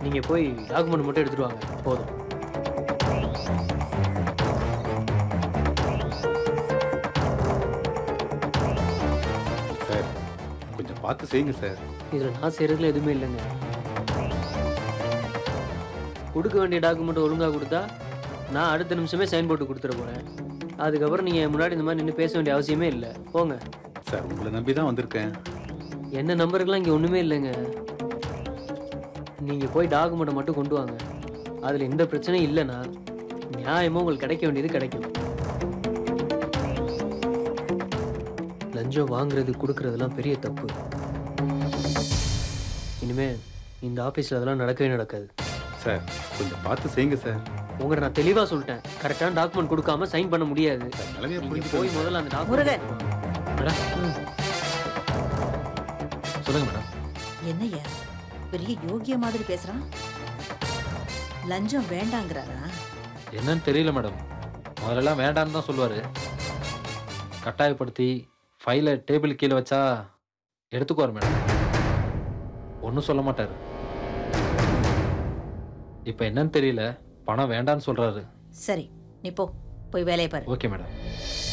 நீங்கள் போய் டாக்குமெண்ட் மட்டும் எடுத்துட்டு வாங்க போதும் சார் கொஞ்சம் பார்த்து செய்யுங்க சார் இதில் நான் செய்கிறதுல எதுவுமே இல்லைங்க கொடுக்க வேண்டிய டாக்குமெண்ட் ஒழுங்காக கொடுத்தா நான் அடுத்த நிமிஷமே சைன் போட்டு கொடுத்துட போகிறேன் அதுக்கப்புறம் நீங்கள் முன்னாடி இந்த மாதிரி நின்று பேச வேண்டிய அவசியமே இல்லை போங்க சார் உங்களை நம்பி தான் வந்திருக்கேன் என்ன நம்பருக்கெல்லாம் இங்கே ஒன்றுமே இல்லைங்க நீங்கள் போய் டாக்குமெண்ட்டை மட்டும் கொண்டு வாங்க அதில் எந்த பிரச்சனையும் இல்லைன்னா நியாயமாக உங்களுக்கு கிடைக்க வேண்டியது கிடைக்கும் லஞ்சம் வாங்குறது கொடுக்கறதெல்லாம் பெரிய தப்பு இனிமே இந்த ஆஃபீஸில் அதெல்லாம் நடக்கவே நடக்காது சார் கொஞ்சம் பார்த்து செய்யுங்க சார் உங்கள்கிட்ட நான் தெளிவாக சொல்லிட்டேன் கரெக்டான டாக்குமெண்ட் கொடுக்காம சைன் பண்ண முடியாது நிலைமையை நீங்க புரிஞ்சுக்கோங்க போய் முதல்ல அந்த முருகன். டாக்குமெண்ட் சொல்லுங்க மேடம் என்னய்யா பெரிய யோகிய மாதிரி பேசுறான் லஞ்சம் வேண்டாங்கிறாரா என்னன்னு தெரியல மேடம் முதல்லலாம் வேண்டான்னு தான் சொல்லுவார் கட்டாயப்படுத்தி ஃபைலை டேபிள் கீழே வச்சா எடுத்துக்குவார் மேடம் ஒன்றும் சொல்ல மாட்டார் இப்போ என்னன்னு தெரியல பணம் வேண்டான்னு சொல்கிறாரு சரி நீ போ போய் வேலையை பாரு ஓகே மேடம்